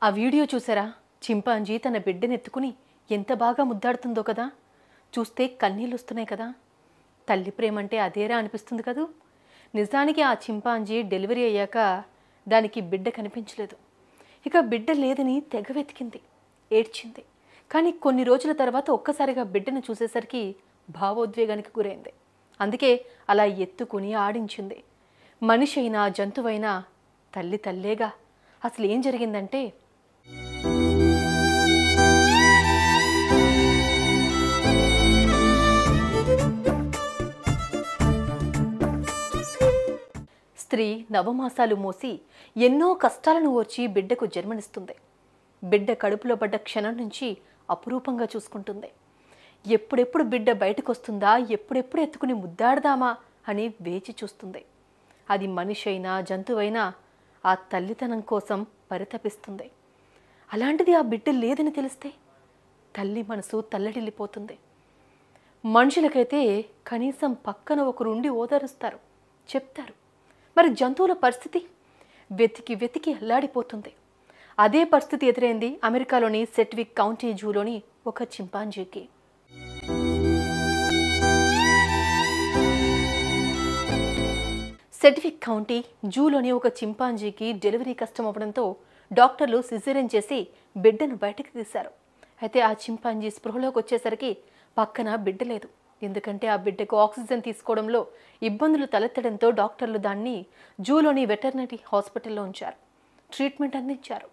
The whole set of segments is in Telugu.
ఆ వీడియో చూసారా చింపాంజీ తన బిడ్డనెత్తుకుని ఎంత బాగా ముద్దాడుతుందో కదా చూస్తే కన్నీళ్ళు వస్తున్నాయి కదా తల్లి ప్రేమంటే అదేరా అనిపిస్తుంది కదూ నిజానికి ఆ చింపాంజీ డెలివరీ అయ్యాక దానికి బిడ్డ కనిపించలేదు ఇక బిడ్డ లేదని తెగ వెతికింది ఏడ్చింది కానీ కొన్ని రోజుల తర్వాత ఒక్కసారిగా బిడ్డను చూసేసరికి భావోద్వేగానికి గురైంది అందుకే అలా ఎత్తుకుని ఆడించింది మనిషి అయినా జంతువైనా తల్లి తల్లేగా అసలు ఏం జరిగిందంటే స్త్రీ నవమాసాలు మోసి ఎన్నో కష్టాలను ఓర్చి బిడ్డకు జన్మనిస్తుంది బిడ్డ కడుపులో పడ్డ క్షణం నుంచి అపురూపంగా చూసుకుంటుంది ఎప్పుడెప్పుడు బిడ్డ బయటకు వస్తుందా ఎప్పుడెప్పుడు ఎత్తుకుని ముద్దాడదామా అని వేచి చూస్తుంది అది మనిషి అయినా జంతువైనా ఆ తల్లితనం కోసం పరితపిస్తుంది అలాంటిది ఆ బిడ్డ లేదని తెలిస్తే తల్లి మనసు తల్లడిల్లిపోతుంది మనుషులకైతే కనీసం పక్కన ఒకరుండి ఓదారుస్తారు చెప్తారు మరి జంతువుల పరిస్థితి వెతికి వెతికి అల్లాడిపోతుంది అదే పరిస్థితి ఎదురైంది అమెరికాలోని సెట్విక్ కౌంటీ జూలోని ఒక చింపాంజీకి సెట్విక్ కౌంటీ జూలోని ఒక చింపాంజీకి డెలివరీ కష్టం అవ్వడంతో డాక్టర్లు సిజేరియన్ చేసి బిడ్డను బయటకు తీశారు అయితే ఆ చింపాంజీ స్పృహలోకి వచ్చేసరికి పక్కన బిడ్డ లేదు ఎందుకంటే ఆ బిడ్డకు ఆక్సిజన్ తీసుకోవడంలో ఇబ్బందులు తలెత్తడంతో డాక్టర్లు దాన్ని జూలోని వెటర్నరీ హాస్పిటల్లో ఉంచారు ట్రీట్మెంట్ అందించారు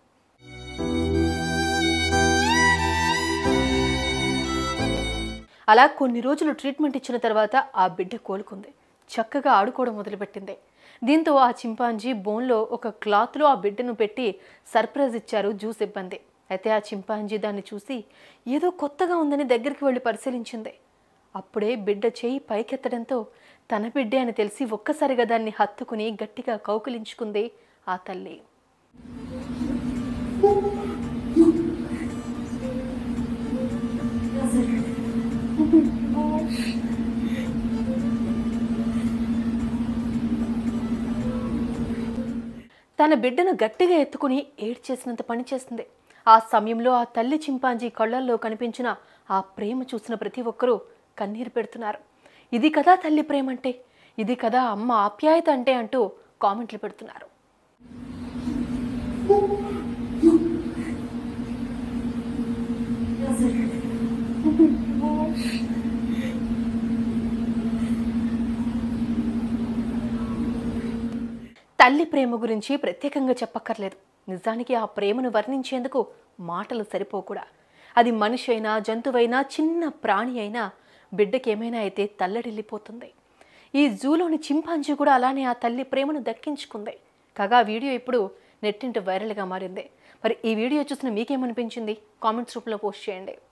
అలా కొన్ని రోజులు ట్రీట్మెంట్ ఇచ్చిన తర్వాత ఆ బిడ్డ కోలుకుంది చక్కగా ఆడుకోవడం మొదలుపెట్టింది దీంతో ఆ చింపాంజీ బోన్లో ఒక క్లాత్లో ఆ బిడ్డను పెట్టి సర్ప్రైజ్ ఇచ్చారు జూ సిబ్బంది అయితే ఆ చింపాంజీ దాన్ని చూసి ఏదో కొత్తగా ఉందని దగ్గరికి వెళ్ళి పరిశీలించింది అప్పుడే బిడ్డ చేయి పైకెత్తడంతో తన బిడ్డే అని తెలిసి ఒక్కసారిగా దాన్ని హత్తుకుని గట్టిగా కౌకిలించుకుంది ఆ తల్లి తన బిడ్డను గట్టిగా ఎత్తుకుని ఏడ్చేసినంత పని చేసింది ఆ సమయంలో ఆ తల్లి చింపాంజీ కళ్ళల్లో కనిపించిన ఆ ప్రేమ చూసిన ప్రతి ఒక్కరూ కన్నీరు పెడుతున్నారు ఇది కదా తల్లి ప్రేమ అంటే ఇది కదా అమ్మ ఆప్యాయత అంటే అంటూ కామెంట్లు పెడుతున్నారు తల్లి ప్రేమ గురించి ప్రత్యేకంగా చెప్పక్కర్లేదు నిజానికి ఆ ప్రేమను వర్ణించేందుకు మాటలు సరిపోకూడా అది మనిషి అయినా జంతువైనా చిన్న ప్రాణి అయినా బిడ్డకేమైనా అయితే తల్లడిల్లిపోతుంది ఈ జూలోని చింపాంజీ కూడా అలానే ఆ తల్లి ప్రేమను దక్కించుకుంది కాగా ఆ వీడియో ఇప్పుడు నెట్టింటి వైరల్గా మారింది మరి ఈ వీడియో చూసిన మీకేమనిపించింది కామెంట్స్ రూపంలో పోస్ట్ చేయండి